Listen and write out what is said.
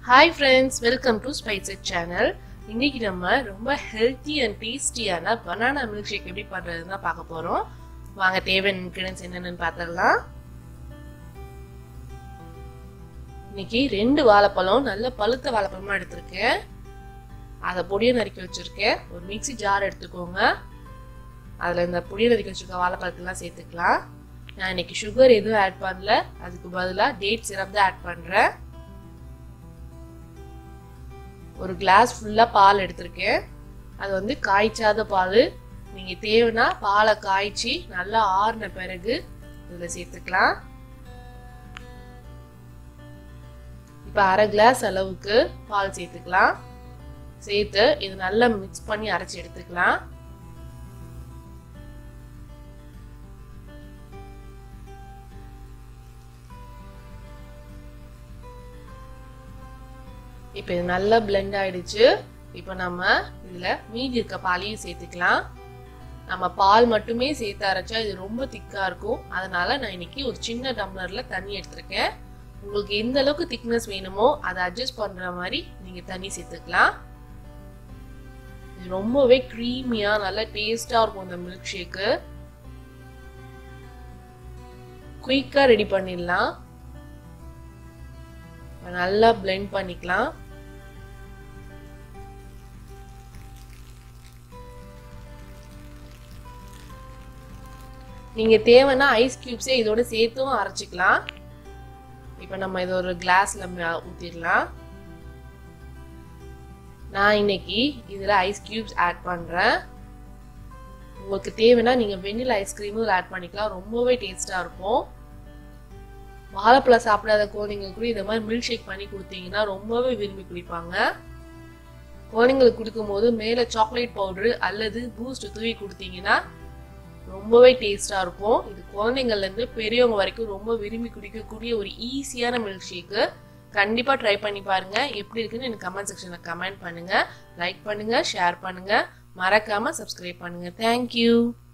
hi friends welcome to spices channel இன்னைக்கு நம்ம ரொம்ப ஹெல்த்தி அண்ட் டேஸ்டியான பனானா மில்க் ஷேக் எப்படி பண்ணுறதுன்னு தான் பார்க்க போகிறோம் வாங்க தேவையான இன்க்ரீடியன்ஸ் என்னென்னு பார்த்துடலாம் இன்னைக்கு ரெண்டு வாழைப்பழம் நல்ல பழுத்த வாழைப்பழமாக எடுத்திருக்கேன் அதை பொடியை நறுக்கி வச்சுருக்கேன் ஒரு மிக்சி ஜார் எடுத்துக்கோங்க அதில் இந்த பொடியை நறுக்கி வச்சுருக்க வாழைப்பழத்தெல்லாம் சேர்த்துக்கலாம் நான் இன்னைக்கு சுகர் எதுவும் ஆட் பண்ணல அதுக்கு பதிலாக டேட் சிரப் தான் ஆட் பண்ணுறேன் ஒரு கிளாஸ் ஃபுல்லாக பால் எடுத்திருக்கேன் அது வந்து காய்ச்சாத பால் நீங்கள் தேவைன்னா பாலை காய்ச்சி நல்லா ஆறின பிறகு இதில் சேர்த்துக்கலாம் இப்போ அரை கிளாஸ் அளவுக்கு பால் சேர்த்துக்கலாம் சேர்த்து இது நல்லா மிக்ஸ் பண்ணி அரைச்சி எடுத்துக்கலாம் இப்போ இது நல்லா பிளெண்ட் ஆயிடுச்சு இப்போ நம்ம இதில் மீதி இருக்க பாலையும் சேர்த்துக்கலாம் நம்ம பால் மட்டுமே சேர்த்து அரைச்சா இது ரொம்ப திக்காக இருக்கும் அதனால நான் இன்னைக்கு ஒரு சின்ன டம்ளரில் தண்ணி எடுத்திருக்கேன் உங்களுக்கு எந்த அளவுக்கு திக்னஸ் வேணுமோ அதை அட்ஜஸ்ட் பண்ணுற மாதிரி நீங்கள் தண்ணி சேர்த்துக்கலாம் இது ரொம்பவே க்ரீமியாக நல்லா டேஸ்டாக இருக்கும் இந்த மில்க் ஷேக்கு குயிக்காக ரெடி பண்ணிடலாம் நல்லா பிளெண்ட் பண்ணிக்கலாம் நீங்க தேவைன்னா ஐஸ் கியூப்ஸே இதோட சேர்த்தும் அரைச்சிக்கலாம் இப்போ நம்ம இது ஒரு கிளாஸ்ல ஊற்றிடலாம் நான் இன்னைக்கு இதில் ஐஸ் கியூப்ஸ் ஆட் பண்ணுறேன் உங்களுக்கு தேவைன்னா நீங்கள் வெண்ணிலா ஐஸ்கிரீமும் ஆட் பண்ணிக்கலாம் ரொம்பவே டேஸ்டாக இருக்கும் வாழைப்பழம் சாப்பிடாத குழந்தைங்க கூட இந்த மாதிரி மில்க் ஷேக் பண்ணி கொடுத்தீங்கன்னா ரொம்பவே விரும்பி குடிப்பாங்க குழந்தைங்களுக்கு கொடுக்கும்போது மேலே சாக்லேட் பவுடரு அல்லது பூஸ்ட் தூவி கொடுத்தீங்கன்னா ரொம்பவே டேஸ்டாக இருக்கும் இது குழந்தைங்கள்லேருந்து பெரியவங்க வரைக்கும் ரொம்ப விரும்பி குடிக்கக்கூடிய ஒரு ஈஸியான மில்க் ஷேக்கு கண்டிப்பாக ட்ரை பண்ணி பாருங்கள் எப்படி இருக்குன்னு எனக்கு கமெண்ட் செக்ஷனில் கமெண்ட் பண்ணுங்கள் லைக் பண்ணுங்கள் ஷேர் பண்ணுங்கள் மறக்காமல் சப்ஸ்கிரைப் பண்ணுங்கள் தேங்க்யூ